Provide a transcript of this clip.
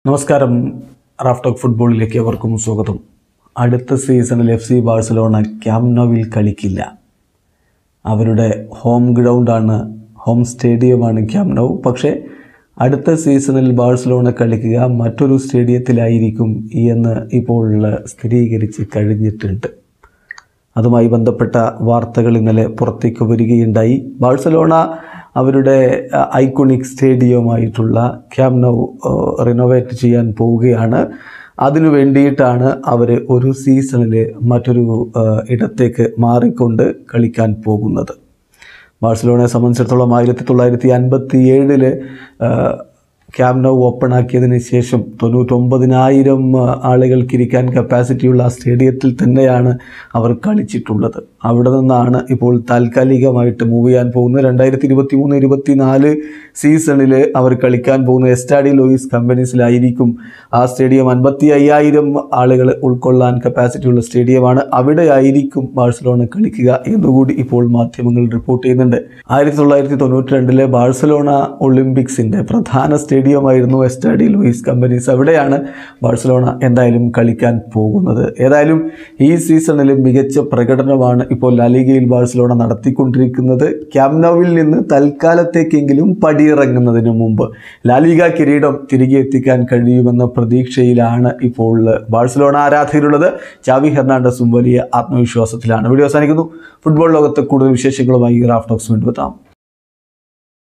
നമസ്കാരം റാഫ്റ്റോക്ക് ഫുട്ബോളിലേക്ക് അവർക്കും സ്വാഗതം അടുത്ത സീസണിൽ എഫ് സി ബാഴ്സലോണ ക്യാംനോവിൽ കളിക്കില്ല അവരുടെ ഹോം ഗ്രൗണ്ടാണ് ഹോം സ്റ്റേഡിയമാണ് ക്യാംനോ പക്ഷേ അടുത്ത സീസണിൽ ബാഴ്സലോണ കളിക്കുക മറ്റൊരു സ്റ്റേഡിയത്തിലായിരിക്കും എന്ന് ഇപ്പോൾ സ്ഥിരീകരിച്ച് കഴിഞ്ഞിട്ടുണ്ട് അതുമായി ബന്ധപ്പെട്ട വാർത്തകൾ ഇന്നലെ പുറത്തേക്ക് വരികയുണ്ടായി ബാഴ്സലോണ അവരുടെ ഐക്കോണിക് സ്റ്റേഡിയമായിട്ടുള്ള ക്യാംനൗ റിനോവേറ്റ് ചെയ്യാൻ പോവുകയാണ് അതിനു വേണ്ടിയിട്ടാണ് അവർ ഒരു സീസണിൽ മറ്റൊരു ആ, ഇടത്തേക്ക് മാറിക്കൊണ്ട് കളിക്കാൻ പോകുന്നത് ബാഴ്സലോണയെ സംബന്ധിച്ചിടത്തോളം ആയിരത്തി തൊള്ളായിരത്തി അൻപത്തി ഏഴില് ക്യാംനൗ ഓപ്പൺ ആക്കിയതിന് ശേഷം തൊണ്ണൂറ്റൊമ്പതിനായിരം ആളുകൾക്ക് ഇരിക്കാൻ കപ്പാസിറ്റിയുള്ള ആ സ്റ്റേഡിയത്തിൽ തന്നെയാണ് അവർ കളിച്ചിട്ടുള്ളത് അവിടെ നിന്നാണ് ഇപ്പോൾ താൽക്കാലികമായിട്ട് മൂവ് ചെയ്യാൻ പോകുന്നത് രണ്ടായിരത്തി ഇരുപത്തി മൂന്ന് ഇരുപത്തി നാല് സീസണിൽ അവർ കളിക്കാൻ പോകുന്ന എസ്റ്റാഡി ലോയിസ് കമ്പനീസിലായിരിക്കും ആ സ്റ്റേഡിയം അൻപത്തി അയ്യായിരം ആളുകൾ ഉൾക്കൊള്ളാൻ കപ്പാസിറ്റിയുള്ള സ്റ്റേഡിയമാണ് അവിടെ ആയിരിക്കും ബാഴ്സലോണ കളിക്കുക എന്നുകൂടി ഇപ്പോൾ മാധ്യമങ്ങൾ റിപ്പോർട്ട് ചെയ്യുന്നുണ്ട് ആയിരത്തി തൊള്ളായിരത്തി തൊണ്ണൂറ്റി രണ്ടിലെ ബാഴ്സലോണ ഒളിമ്പിക്സിൻ്റെ പ്രധാന സ്റ്റേഡിയമായിരുന്നു എസ്റ്റാഡി ലൂയിസ് കമ്പനീസ് അവിടെയാണ് ബാഴ്സലോണ എന്തായാലും കളിക്കാൻ പോകുന്നത് ഏതായാലും ഈ സീസണിൽ മികച്ച പ്രകടനമാണ് ഇപ്പോൾ ലാലിഗയിൽ ബാഴ്സലോണ നടത്തിക്കൊണ്ടിരിക്കുന്നത് ക്യാംനോവിൽ നിന്ന് തൽക്കാലത്തേക്കെങ്കിലും പടിയിറങ്ങുന്നതിന് മുമ്പ് ലാലിഗ കിരീടം തിരികെ എത്തിക്കാൻ കഴിയുമെന്ന പ്രതീക്ഷയിലാണ് ഇപ്പോൾ ബാഴ്സലോണ ആരാധകരുള്ളത് ചാവി ഹെർണാണ്ടസും വലിയ ആത്മവിശ്വാസത്തിലാണ് വീഡിയോ അവസാനിക്കുന്നു ഫുട്ബോൾ ലോകത്തെ കൂടുതൽ വിശേഷങ്ങളുമായി റാഫ്റ്റോക്സ് വീണ്ടും എത്താം